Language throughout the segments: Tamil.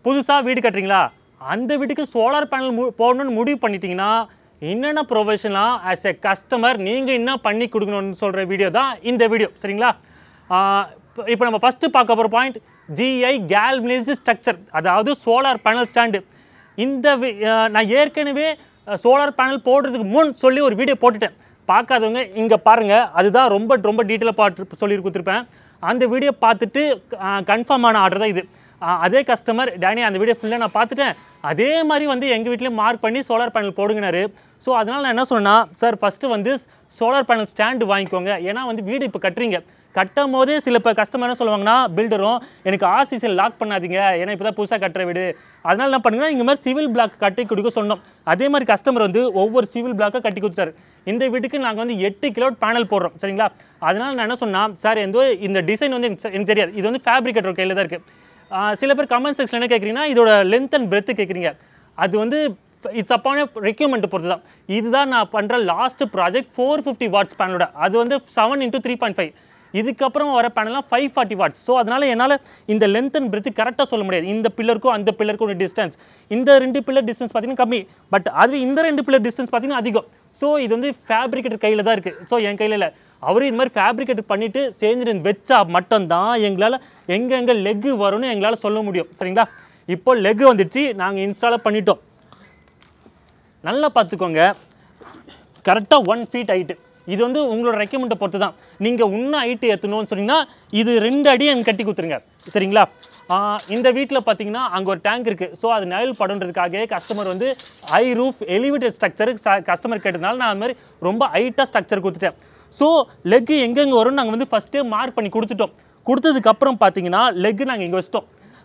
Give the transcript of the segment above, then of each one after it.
புதுசாக வீடு கட்டுறீங்களா அந்த வீட்டுக்கு சோலார் பேனல் மு போடணும்னு முடிவு பண்ணிட்டீங்கன்னா என்னென்ன ப்ரொஃபஷனலாக ஆஸ் எ கஸ்டமர் நீங்கள் என்ன பண்ணி கொடுக்கணும்னு சொல்கிற வீடியோ தான் இந்த வீடியோ சரிங்களா இப்போ நம்ம ஃபஸ்ட்டு பார்க்க போகிற பாயிண்ட் ஜிஐ கேல்வனைஸ்டு ஸ்ட்ரக்சர் அதாவது சோலார் பேனல் ஸ்டாண்டு இந்த வி- ஆஹ் நான் ஏற்கனவே சோலார் பேனல் போடுறதுக்கு முன் சொல்லி ஒரு வீடியோ போட்டுட்டேன் பார்க்காதவங்க இங்கே பாருங்கள் அதுதான் ரொம்ப ரொம்ப டீட்டெயிலாக பாட்டு சொல்லி கொடுத்துருப்பேன் அந்த வீடியோ பார்த்துட்டு கன்ஃபார்ம் ஆன ஆர்டர் தான் இது ஆஹ் அதே கஸ்டமர் டேனி அந்த வீடியோ ஃபுல்லாக நான் பார்த்துட்டேன் அதே மாதிரி வந்து எங்கள் வீட்லேயே மார்க் பண்ணி சோலார் பேனல் போடுங்கனாரு ஸோ அதனால் நான் என்ன சொன்னேன்னா சார் ஃபஸ்ட்டு வந்து சோலார் பேனல் ஸ்டாண்டு வாங்கிக்கோங்க ஏன்னா வந்து வீடு இப்போ கட்டுறீங்க கட்டும் போதே சில இப்போ கஸ்டமர் என்ன சொல்லுவாங்கன்னா பில்டரும் எனக்கு ஆர்சிசியில் லாக் பண்ணாதீங்க ஏன்னா இப்போ தான் புதுசாக கட்டுற வீடு அதனால் என்ன பண்ணுங்கன்னா இந்த மாதிரி சிவில் பிளாக் கட்டி கொடுக்க சொன்னோம் அதே மாதிரி கஸ்டமர் வந்து ஒவ்வொரு சிவில் பிளாக்காக கட்டி கொடுத்தாரு இந்த வீட்டுக்கு நாங்கள் வந்து எட்டு கிலோ பேனல் போடுறோம் சரிங்களா அதனால் நான் என்ன சொன்னா சார் எந்த இந்த டிசைன் வந்து எனக்கு எனக்கு தெரியாது இது வந்து ஃபேப்ரிகேட்டர் கையில் தான் இருக்குது ஆஹ் சில பேர் கமெண்ட் செக்ஷன் என்ன கேட்குறீங்கன்னா இதோட லென்த் அண்ட் பிரெத்து கேட்குறீங்க அது வந்து இட்ஸ் அப்பான ரெக்யூமெண்ட் பொறுத்து தான் இதுதான் நான் பண்ணுற last project four fifty watts பேனலோட அது வந்து seven into three point five இதுக்கப்புறம் வர பேனல்லாம் ஃபைவ் ஃபார்ட்டி வாட்ஸ் ஸோ அதனால் என்னால் இந்த லென்த் அண்ட் பிரெத்து கரெக்டாக சொல்ல முடியாது இந்த பில்லருக்கும் அந்த பில்லருக்கும் ஒரு டிஸ்டன்ஸ் இந்த ரெண்டு பில்லர் டிஸ்டன்ஸ் பார்த்தீங்கன்னா கம்மி பட் அது இந்த ரெண்டு பில்லர் டிஸ்டன்ஸ் பார்த்தீங்கன்னா அதிகம் ஸோ இது வந்து ஃபேப்ரிகேட்டர் கையில் தான் இருக்குது ஸோ என் கையில் இல்லை அவரு இது மாதிரி ஃபேப்ரிகேட் பண்ணிட்டு சேர்ந்து வச்சா மட்டும்தான் எங்களால் எங்கெங்கே லெக்கு வரும்னு எங்களால் சொல்ல முடியும் சரிங்களா இப்போ லெக் வந்துடுச்சு நாங்கள் இன்ஸ்டால பண்ணிட்டோம் நல்லா பார்த்துக்கோங்க கரெக்டாக ஒன் ஃபீட் ஹைட்டு இது வந்து உங்களோட ரெக்கமெண்ட்டை பொறுத்து தான் நீங்கள் இன்னும் ஹைட்டு ஏற்றணும்னு சொன்னீங்கன்னா இது ரெண்டு அடி எனக்கு கட்டி கொடுத்துருங்க சரிங்களா ஆஹ் இந்த வீட்டில் பார்த்தீங்கன்னா அங்கே ஒரு டேங்க் இருக்குது ஸோ அது நயல் படன்றதுக்காக கஸ்டமர் வந்து ஹை ரூஃப் எலிவேட்டட் ஸ்ட்ரக்சருக்கு கஸ்டமர் கேட்டதுனால நான் அது மாதிரி ரொம்ப ஹைட்டாக ஸ்ட்ரக்சர் கொடுத்துட்டேன் ஸோ லெக்கு எங்கெங்கே வரும்னு நாங்கள் வந்து ஃபஸ்ட்டே மார்க் பண்ணி கொடுத்துட்டோம் கொடுத்ததுக்கப்புறம் பார்த்தீங்கன்னா லெக்கு நாங்கள் இங்கே வச்சிட்டோம்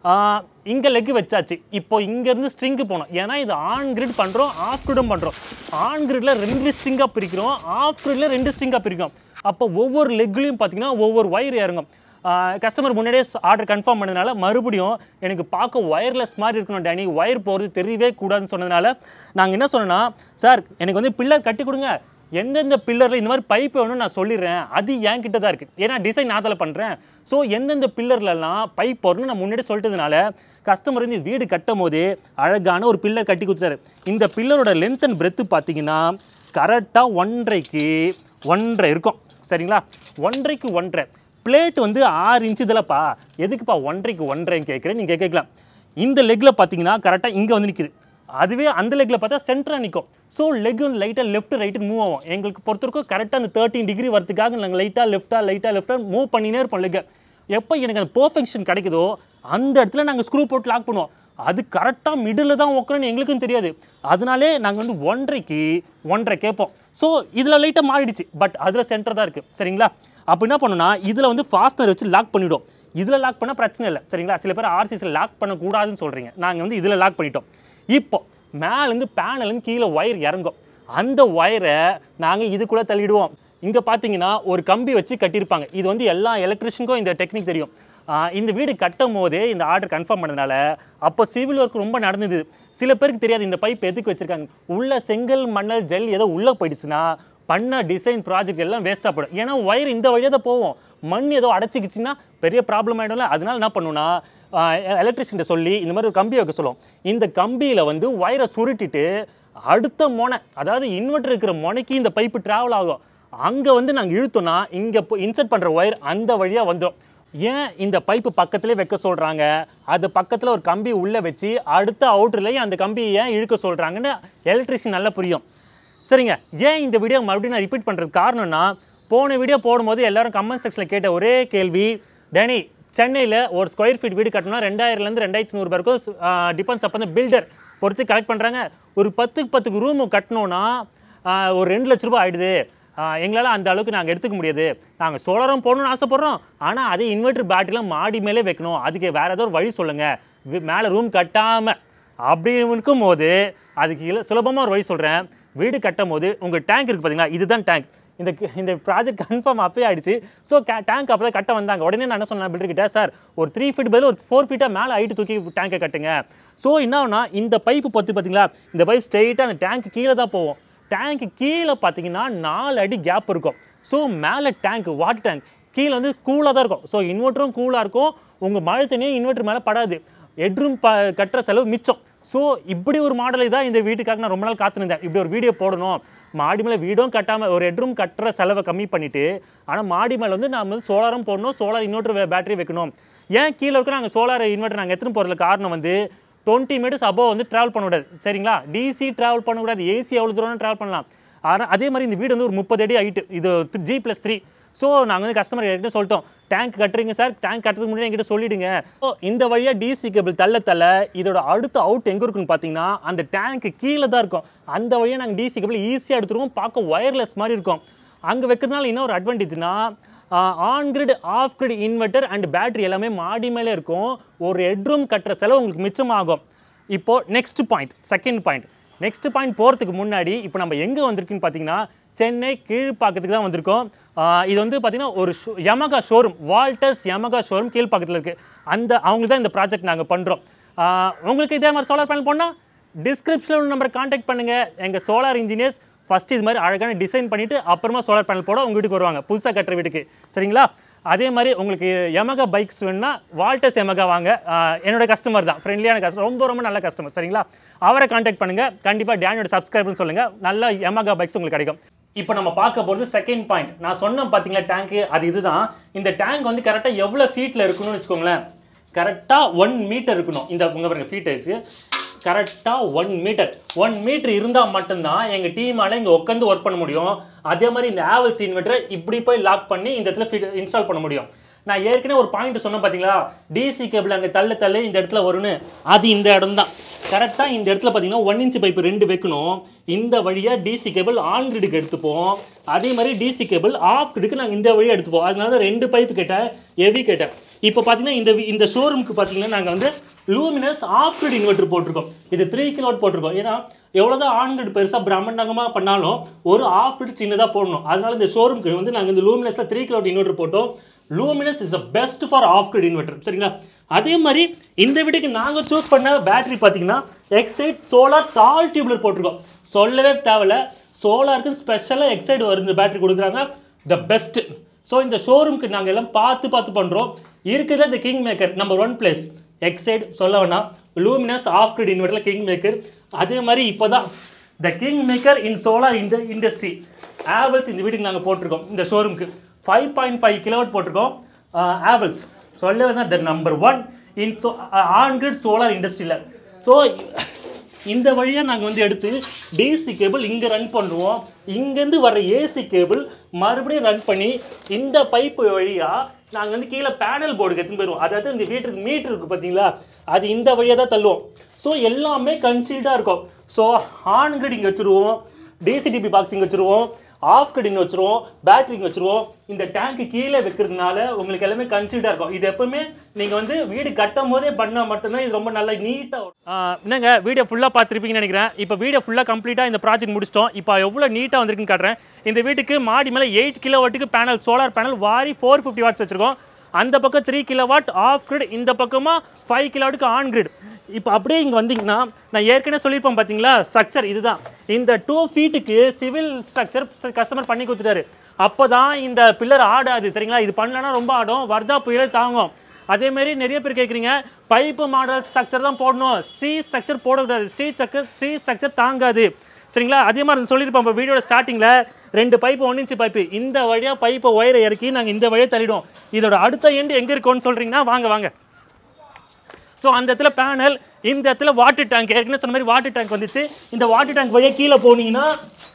இங்கே லெக் வச்சாச்சு இப்போ இங்கேருந்து ஸ்ட்ரிங்கு போனோம் ஏன்னா இது ஆன் கிரிட் பண்ணுறோம் ஆஃப் கிரிடும் பண்ணுறோம் ஆன் கிரிட்ல ரெண்டு ஸ்ட்ரிங்காக பிரிக்கிறோம் ஆஃப் கிரிட்ல ரெண்டு ஸ்ட்ரிங்காக பிரிக்கிறோம் அப்போ ஒவ்வொரு லெக்லையும் பார்த்தீங்கன்னா ஒவ்வொரு ஒயர் இறங்கும் கஸ்டமர் முன்னாடியே ஆர்டர் கன்ஃபார்ம் பண்ணதுனால மறுபடியும் எனக்கு பார்க்க ஒயர்லெஸ் மாதிரி இருக்கணும் டேனி ஒயர் போகிறது தெரியவே கூடாதுன்னு சொன்னதுனால நாங்கள் என்ன சொன்னோன்னா சார் எனக்கு வந்து பில்லர் கட்டி கொடுங்க எந்தெந்த பில்லரில் இந்த மாதிரி பைப் வேணும்னு நான் சொல்லிடுறேன் அது என் கிட்ட தான் இருக்குது ஏன்னா டிசைன் நான் அதில் பண்ணுறேன் ஸோ எந்தெந்த பில்லர்லலாம் பைப் வரும்னு நான் முன்னாடி சொல்லிட்டதுனால கஸ்டமர் வந்து வீடு கட்டும் போதே அழகான ஒரு பில்லர் கட்டி கொடுத்துட்டாரு இந்த பில்லரோட லென்த் அண்ட் பிரெத்து பார்த்தீங்கன்னா கரெக்டாக ஒன்றரைக்கு ஒன்றரை இருக்கும் சரிங்களா ஒன்றரைக்கு ஒன்றரை பிளேட் வந்து ஆறு இன்ச்சு இதெல்லாம்ப்பா எதுக்குப்பா ஒன்றரைக்கு ஒன்றரைன்னு கேட்குறேன் நீங்கள் கேட்கலாம் இந்த லெக்கில் பார்த்தீங்கன்னா கரெக்டாக இங்கே வந்து நிற்குது அதுவே அந்த லெக்கில் பார்த்தா சென்டராக நிற்கும் ஸோ லெக் வந்து லைட்டாக லெஃப்ட் ரைட்டு மூவ் ஆகும் எங்களுக்கு பொறுத்தவரைக்கும் கரெக்டாக அந்த தேர்ட்டின் டிகிரி வரதுக்காக நாங்கள் லைட்டாக லெஃப்ட்டாக லைட்டாக லெஃப்ட்டாக மூவ் பண்ணினே இருப்போம் லெக்கை எப்போ எனக்கு அந்த பர்ஃபெக்ஷன் கிடைக்குதோ அந்த இடத்துல நாங்கள் ஸ்க்ரூ போட்டு லாக் பண்ணுவோம் அது கரெக்டாக மிடில் தான் உட்காரன்னு எங்களுக்கும் தெரியாது அதனாலே நாங்கள் வந்து ஒன்றரைக்கு ஒன்றரை கேட்போம் ஸோ இதில் லைட்டாக மாறிடுச்சு பட் அதில் சென்டர் தான் இருக்குது சரிங்களா அப்போ என்ன பண்ணணும்னா இதில் வந்து ஃபாஸ்ட்னர் வச்சு லாக் பண்ணிவிடும் இதில் லாக் பண்ணால் பிரச்சனை இல்லை சரிங்களா சில பேர் ஆர்சிஸில் லாக் பண்ணக்கூடாதுன்னு சொல்கிறீங்க நாங்கள் வந்து இதில் லாக் பண்ணிட்டோம் இப்போ மேலேருந்து பேனலேருந்து கீழே ஒயர் இறங்கும் அந்த ஒயரை நாங்கள் இதுக்குள்ளே தள்ளிடுவோம் இங்கே பார்த்தீங்கன்னா ஒரு கம்பி வச்சு கட்டியிருப்பாங்க இது வந்து எல்லா எலக்ட்ரிஷியனுக்கும் இந்த டெக்னிக் தெரியும் ஆஹ் இந்த வீடு கட்டும் போதே இந்த ஆர்டர் கன்ஃபார்ம் பண்ணதுனால அப்போ சிவில் ஒர்க் ரொம்ப நடந்தது சில பேருக்கு தெரியாது இந்த பைப் எதுக்கு வச்சிருக்காங்க உள்ள செங்கல் மணல் ஜெல் ஏதோ உள்ளே போயிடுச்சுன்னா பண்ண டிசைன் ப்ராஜெக்ட் எல்லாம் வேஸ்ட்டாக போயிடும் ஏன்னா ஒயர் இந்த வழியாக தான் போவோம் மண் ஏதோ அடைச்சிக்கிச்சுன்னா பெரிய ப்ராப்ளம் ஆகிடும்ல அதனால என்ன பண்ணுன்னா எலக்ட்ரிஷியன்ட்ட சொல்லி இந்த மாதிரி ஒரு கம்பி வைக்க சொல்லுவோம் இந்த கம்பியில் வந்து ஒயரை சுருட்டிட்டு அடுத்த முனை அதாவது இன்வெர்டர் இருக்கிற முனைக்கு இந்த பைப்பு ட்ராவல் ஆகும் அங்கே வந்து நாங்கள் இழுத்தோம்னா இங்கே இன்சர்ட் பண்ணுற ஒயர் அந்த வழியாக வந்துடும் ஏன் இந்த பைப்பு பக்கத்துலேயே வைக்க சொல்கிறாங்க அது பக்கத்தில் ஒரு கம்பி உள்ளே வச்சு அடுத்த அவுட்டர்லேயும் அந்த கம்பியை ஏன் இழுக்க சொல்கிறாங்கன்னு எலக்ட்ரிஷியன் நல்லா புரியும் சரிங்க ஏன் இந்த வீடியோ மறுபடியும் நான் ரிப்பீட் பண்ணுறது காரணம்னா போன வீடியோ போடும்போது எல்லாரும் கமெண்ட் செக்ஷனில் கேட்ட ஒரே கேள்வி டேனி சென்னையில் ஒரு ஸ்கொயர் ஃபீட் வீடு கட்டணும் ரெண்டாயிரம்லேருந்து ரெண்டாயிரத்தி நூறு வரைக்கும் டிபெண்ட்ஸ் அப்போ அந்த பில்டர் பொறுத்து கலெக்ட் பண்ணுறாங்க ஒரு பத்துக்கு பத்துக்கு ரூமு கட்டணும்னா ஆஹ், ஒரு ரெண்டு லட்ச ரூபாய் ஆயிடுது ஆஹ், எங்களால் அந்த அளவுக்கு நாங்கள் எடுத்துக்க முடியாது நாங்கள் சோலாரம் போடணும்னு ஆசைப்பட்றோம் ஆனால் அதே இன்வெர்டர் பேட்டரிலாம் மாடி மேலே வைக்கணும் அதுக்கு வேறு ஏதோ ஒரு வழி சொல்லுங்கள் மேலே ரூம் கட்டாமல் அப்படி இருக்கும் போது அதுக்கு இல்லை சுலபமாக ஒரு வழி சொல்கிறேன் வீடு கட்டும் போது உங்கள் டேங்க் இருக்குது பார்த்தீங்களா இதுதான் டேங்க் இந்த இந்த ப்ராஜெக்ட் கன்ஃபார்ம் அப்பயே ஆயிடுச்சு ஸோ டேங்க் அப்போ தான் கட்ட வந்தாங்க உடனே நான் என்ன சொன்னேன் builder கிட்ட சார் ஒரு த்ரீ ஃபீட் பதில் ஒரு ஃபோர் ஃபீட்டாக மேலே ஹைட்டு தூக்கி டேங்கை கட்டுங்க ஸோ என்ன ஆகும்னா இந்த பைப்பு பத்து பார்த்தீங்களா இந்த பைப் ஸ்ட்ரெயிட்டாக அந்த டேங்க் கீழே தான் போகும் டேங்க் கீழே பார்த்தீங்கன்னா நாலு அடி கேப் இருக்கும் ஸோ மேலே டேங்க் வாட்டர் டேங்க் கீழே வந்து கூலாக தான் இருக்கும் ஸோ இன்வெர்ட்டரும் கூலாக இருக்கும் உங்கள் மழை தண்ணியும் இன்வெர்ட்டர் மேலே படாது ஹெட்ரூம் ப கட்டுற செலவு மிச்சம் ஸோ இப்படி ஒரு மாடலை தான் இந்த வீட்டுக்காக நான் ரொம்ப நாள் காத்துருந்தேன் இப்படி ஒரு வீடியோ போடணும் மாடி மேலே வீடும் கட்டாமல் ஒரு ஹெட்ரூம் கட்டுற செலவை கம்மி பண்ணிவிட்டு ஆனால் மாடி மேலே வந்து நம்ம வந்து சோலாரும் போடணும் சோலார் இன்வெர்டர் பேட்டரி வைக்கணும் ஏன் கீழே இருக்க நாங்கள் சோலார் இன்வெர்டர் நாங்கள் எடுத்துன்னு போகிறதுல காரணம் வந்து டுவெண்ட்டி மினிட்ஸ் அபோவ் வந்து ட்ராவல் பண்ணக்கூடாது சரிங்களா டிசி ட்ராவல் பண்ணக்கூடாது ஏசி எவ்வளோ தூரம் ட்ராவல் பண்ணலாம் ஆனால் அதே மாதிரி இந்த வீடு வந்து ஒரு முப்பது அடி ஹைட்டு இது ஜி ப்ளஸ் த்ரீ ஸோ நாங்கள் வந்து கஸ்டமர் கிட்ட சொல்லிட்டோம் டேங்க் கட்டுறீங்க சார் டேங்க் கட்டுறதுக்கு முன்னாடி என்கிட்ட சொல்லிடுங்க ஸோ இந்த வழியாக டிசி கேபிள் தள்ள தள்ள இதோட அடுத்த அவுட் எங்கே இருக்குன்னு பார்த்தீங்கன்னா அந்த டேங்க்கு கீழே தான் இருக்கும் அந்த வழியாக நாங்கள் டிசி கேபிள் ஈஸியாக எடுத்துருவோம் பார்க்க ஒயர்லெஸ் மாதிரி இருக்கும் அங்கே வைக்கிறதுனால இன்னும் ஒரு அட்வான்டேஜ்னா on grid off grid inverter and battery எல்லாமே மாடி மேலே இருக்கும் ஒரு ஹெட்ரூம் கட்டுற செலவு உங்களுக்கு மிச்சமாகும் இப்போ next point second point next point போகிறதுக்கு முன்னாடி இப்போ நம்ம எங்கே வந்திருக்குன்னு பார்த்தீங்கன்னா சென்னை கீழ்ப்பாக்கத்துக்கு தான் வந்திருக்கோம் ஆஹ் இது வந்து பார்த்தீங்கன்னா ஒரு Yamaha showroom Walters Yamaha showroom கீழ்ப்பாக்கத்தில் இருக்குது அந்த அவங்களுக்கு தான் இந்த ப்ராஜெக்ட் நாங்கள் பண்ணுறோம் உங்களுக்கு இதே மாதிரி சோலார் பேனல் போனால் டிஸ்கிரிப்ஷனில் நம்பர் காண்டாக்ட் பண்ணுங்கள் எங்கள் சோலார் இன்ஜினியர்ஸ் ஃபஸ்ட்டு இது மாதிரி அழகான டிசைன் பண்ணிவிட்டு அப்புறமா சோலார் பேனல் போட உங்கள் வீட்டுக்கு வருவாங்க புதுசாக கட்டுற வீட்டுக்கு சரிங்களா அதே மாதிரி உங்களுக்கு யமகா பைக்ஸ் வேணும்னா வால்டர்ஸ் யமகா வாங்க ஆஹ் என்னோட கஸ்டமர் தான் ஃப்ரெண்ட்லியான கஸ்டமர் ரொம்ப ரொம்ப நல்ல கஸ்டமர் சரிங்களா அவரை காண்டாக்ட் பண்ணுங்கள் கண்டிப்பாக டேனியோட சப்ஸ்கிரைபர்னு சொல்லுங்கள் நல்ல யமகா பைக்ஸ் உங்களுக்கு கிடைக்கும் இப்போ நம்ம பார்க்க போகிறது செகண்ட் பாயிண்ட் நான் சொன்னேன் பார்த்தீங்களா டேங்க்கு அது இதுதான் இந்த டேங்க் வந்து கரெக்டாக எவ்வளோ ஃபீட்டில் இருக்கணும்னு வச்சுக்கோங்களேன் கரெக்டாக ஒன் மீட்டர் இருக்கணும் இந்த உங்கள் பாருங்க ஃபீட் இருக்குது கரெக்டாக ஒன் மீட்டர் ஒன் மீட்டர் இருந்தால் மட்டும்தான் எங்கள் டீமால் இங்கே உட்காந்து ஒர்க் பண்ண முடியும் அதே மாதிரி இந்த ஆவல்ஸ் இன்வெர்ட்டரை இப்படி போய் லாக் பண்ணி இந்த இடத்துல ஃபிட் இன்ஸ்டால் பண்ண முடியும் நான் ஏற்கனவே ஒரு பாயிண்ட் சொன்னேன் பார்த்தீங்களா டிசி கேபிள் அங்கே தள்ளு தள்ளு இந்த இடத்துல வரும்னு அது இந்த இடம் தான் கரெக்டாக இந்த இடத்துல பார்த்தீங்கன்னா ஒன் இன்ச் பைப்பு ரெண்டு வைக்கணும் இந்த வழியாக டிசி கேபிள் ஆன் கிரிடுக்கு எடுத்துப்போம் அதே மாதிரி டிசி கேபிள் ஆஃப் கிரிடுக்கு நாங்கள் இந்த வழியாக எடுத்துப்போம் அதனால தான் ரெண்டு பைப்பு கேட்டேன் ஹெவி கேட்டேன் இப்போ பார்த்தீங்கன்னா இந்த வி- இந்த ஷோரூமுக்கு பார்த்தீங்கன்னா நாங்கள் வந்து லூமினஸ் ஆஃப் கிரிட் இன்வெர்ட்டர் போட்டிருக்கோம் இது த்ரீ கிலோட் போட்டிருக்கோம் ஏன்னா எவ்வளோதான் ஆன் கிரிட் பெருசாக பிரம்மாண்டமாக பண்ணாலும் ஒரு ஆஃப் கிரிட் சின்னதாக போடணும் அதனால இந்த ஷோரூமுக்கு வந்து நாங்கள் இந்த லூமினஸில் த்ரீ கிலோட் இன்வெர்ட்டர் போட்டோம் Luminous is a best for off grid inverter சரிங்களா அதே மாதிரி இந்த வீட்டுக்கு நாங்கள் சூஸ் பண்ண பேட்டரி பார்த்தீங்கன்னா எக்ஸைட் சோலார் டால் டியூப்லர் போட்டிருக்கோம் சொல்லவே தேவையில்ல சோலாருக்கு ஸ்பெஷலாக எக்ஸைட் வருது பேட்டரி கொடுக்குறாங்க த பெஸ்ட் ஸோ இந்த ஷோரூம்க்கு நாங்கள் எல்லாம் பார்த்து பார்த்து பண்ணுறோம் இருக்கிறதுல இந்த king maker number one place Exide சொல்ல வேணாம் லூமினஸ் ஆஃப் கிரிட் இன்வெர்டரில் கிங் மேக்கர் அதே மாதிரி இப்போ தான் the king maker in solar இந்த இண்டஸ்ட்ரி ஆவல்ஸ் இந்த வீட்டுக்கு நாங்கள் போட்டிருக்கோம் இந்த ஷோரூமுக்கு ஃபைவ் பாயிண்ட் ஃபைவ் கிலோவாட் போட்டிருக்கோம் ஆவல்ஸ் சொல்ல தான் the number one in so on grid solar இண்டஸ்ட்ரியில் ஸோ இந்த வழியாக நாங்கள் வந்து எடுத்து டிசி கேபிள் இங்கே ரன் பண்ணுவோம் இங்கேருந்து வர ஏசி கேபிள் மறுபடியும் ரன் பண்ணி இந்த பைப்பு வழியாக நாங்கள் வந்து கீழே பேனல் போர்டுக்கு எடுத்துன்னு போயிடுவோம் அதாவது இந்த வீட்டுக்கு மீட்டர் இருக்குது பார்த்தீங்களா அது இந்த வழியாக தான் தள்ளுவோம் ஸோ எல்லாமே கன்சீல்டாக இருக்கும் ஸோ ஆன் கிரிட் இங்கே வச்சுருவோம் டிசிடிபி பாக்ஸ் இங்கே வச்சுருவோம் ஆஃப் கடின்னு வச்சுருவோம் பேட்டரிங்க வச்சுருவோம் இந்த டேங்க்கு கீழே வைக்கிறதுனால உங்களுக்கு எல்லாமே கன்சில்டாக இருக்கும் இது எப்பவுமே நீங்கள் வந்து வீடு கட்டும் போதே பண்ணால் மட்டும்தான் இது ரொம்ப நல்லா நீட்டாக என்னங்க வீடியோ ஃபுல்லாக பார்த்துருப்பீங்கன்னு நினைக்கிறேன் இப்போ வீடியோ ஃபுல்லாக கம்ப்ளீட்டாக இந்த ப்ராஜெக்ட் முடிச்சிட்டோம் இப்போ எவ்வளோ நீட்டாக வந்திருக்குன்னு காட்டுறேன் இந்த வீட்டுக்கு மாடி மேலே எயிட் கிலோ வாட்டுக்கு panel solar panel Waaree four fifty watts வச்சுருக்கோம் அந்த பக்கம் three kilo watt off grid இந்த பக்கமாக ஃபைவ் கிலோ வாட்டுக்கு ஆன் கிரிட் இப்போ அப்படியே இங்கே வந்தீங்கன்னா நான் ஏற்கனவே சொல்லியிருப்பேன் பார்த்தீங்களா ஸ்ட்ரக்சர் இதுதான் இந்த டூ ஃபீட்டுக்கு சிவில் ஸ்ட்ரக்சர் கஸ்டமர் பண்ணி கொடுத்துட்டாரு அப்போ தான் இந்த பில்லர் ஆடாது சரிங்களா இது பண்ணலன்னா ரொம்ப ஆடும் வர்தா புயல் தாங்கும் அதே மாதிரி நிறைய பேர் கேட்குறீங்க பைப்பு மாடல் ஸ்ட்ரக்சர் தான் போடணும் சி ஸ்ட்ரக்சர் போடக்கூடாது ஸ்டீ ஸ்ட்ரக்சர் ஸ்டீ ஸ்ட்ரக்சர் தாங்காது சரிங்களா அதே மாதிரி சொல்லியிருப்போம் இப்போ வீடியோட ஸ்டார்டிங்கில் ரெண்டு பைப்பு ஒன் இன்ச்சு பைப்பு இந்த வழியாக பைப்பை ஒயரை இறக்கி நாங்கள் இந்த வழியாக தள்ளிடுவோம் இதோட அடுத்த எண்டு எங்கே இருக்கும்னு சொல்கிறீங்கன்னா வாங்க வாங்க ஸோ அந்த இடத்துல பேனல் இந்த இடத்துல வாட்டர் டேங்க் ஏற்கனவே சொன்ன மாதிரி வாட்டர் டேங்க் வந்துச்சு இந்த வாட்டர் டேங்க் வழியாக கீழே போனீங்கன்னா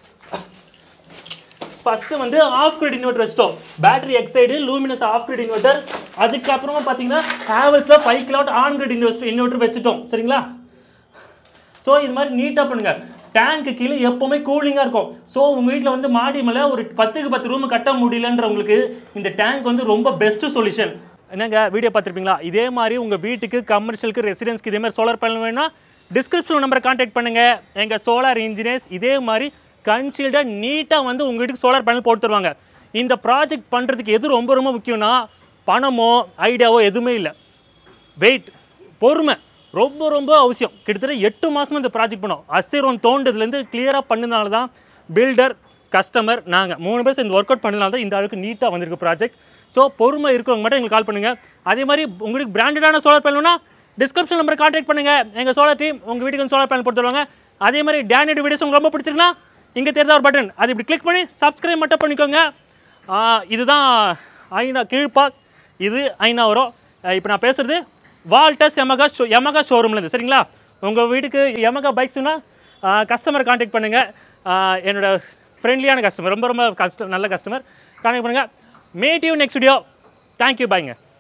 ஃபஸ்ட்டு வந்து ஆஃப் கிரிட் இன்வெர்டர் வச்சிட்டோம் battery Exide Luminous off grid inverter அதுக்கப்புறமா பார்த்தீங்கன்னா ஹேவல்ஸில் five kilowatt on grid invest inverter வச்சுட்டோம் சரிங்களா ஸோ இது மாதிரி நீட்டாக பண்ணுங்க டேங்க்கு கீழே எப்போவுமே கூலிங்காக இருக்கும் ஸோ உங்கள் வீட்டில் வந்து மாடி மேலே ஒரு பத்துக்கு பத்து ரூம் கட்ட முடியலன்றவங்களுக்கு இந்த டேங்க் வந்து ரொம்ப பெஸ்ட் சொல்யூஷன் என்னங்க வீடியோ பார்த்துருப்பீங்களா இதே மாதிரி உங்கள் வீட்டுக்கு கமர்ஷியலுக்கு ரெசிடென்ஸ்க்கு இதே மாதிரி சோலார் பேனல் வேணும்னா டிஸ்கிரிப்ஷன் நம்பரை காண்டாக்ட் பண்ணுங்கள் எங்கள் சோலார் இன்ஜினியர்ஸ் இதே மாதிரி கன்சீல்டாக நீட்டாக வந்து உங்கள் வீட்டுக்கு சோலார் பேனல் போட்டு தருவாங்க இந்த ப்ராஜெக்ட் பண்ணுறதுக்கு எது ரொம்ப ரொம்ப முக்கியம்னா பணமோ ஐடியாவோ எதுவுமே இல்லை வெயிட் பொறுமை ரொம்ப ரொம்ப அவசியம் கிட்டத்தட்ட எட்டு மாதமா இந்த ப்ராஜெக்ட் பண்ணோம் அஸ்திரம் தோண்டதுலேருந்து கிளியராக பண்ணதுனால தான் பில்டர் கஸ்டமர் நாங்கள் மூணு பேர் இந்த ஒர்க் அவுட் பண்ணதுனால தான் இந்த அளவுக்கு நீட்டாக வந்திருக்கு ப்ராஜெக்ட் ஸோ பொறுமை இருக்கிறவங்க மட்டும் எங்களுக்கு கால் பண்ணுங்கள் அதே மாதிரி உங்களுக்கு பிராண்டடான சோலார் பேனல்னா டிஸ்கிரிப்ஷன் நம்பர் கான்டாக்ட் பண்ணுங்கள் எங்கள் சோலார் டீம் உங்கள் வீட்டுக்கு வந்து சோலார் பேனல் போட்டு தருவாங்க அதே மாதிரி டேனியோட வீடியோஸ் உங்களுக்கு ரொம்ப பிடிச்சிருக்குன்னா இங்கே தெரிஞ்ச ஒரு பட்டன் அது இப்படி கிளிக் பண்ணி சப்ஸ்கிரைப் மட்டும் பண்ணிக்கோங்க ஆ, இதுதான் ஐநா கீழ்ப்பா இது ஐநா வரும் இப்போ நான் பேசுகிறது வால்டஸ் எமகா ஷோ எமகா ஷோரூம்லேருந்து சரிங்களா உங்கள் வீட்டுக்கு எமகா பைக்ஸ்னா கஸ்டமர் கான்டாக்ட் பண்ணுங்கள் என்னோட ஃப்ரெண்ட்லியான கஸ்டமர் ரொம்ப ரொம்ப கஸ்ட நல்ல கஸ்டமர் கான்டாக்ட் பண்ணுங்கள் மேட்டிவ் நெக்ஸ்ட் வீடியோ தேங்க்யூ பாய்ங்க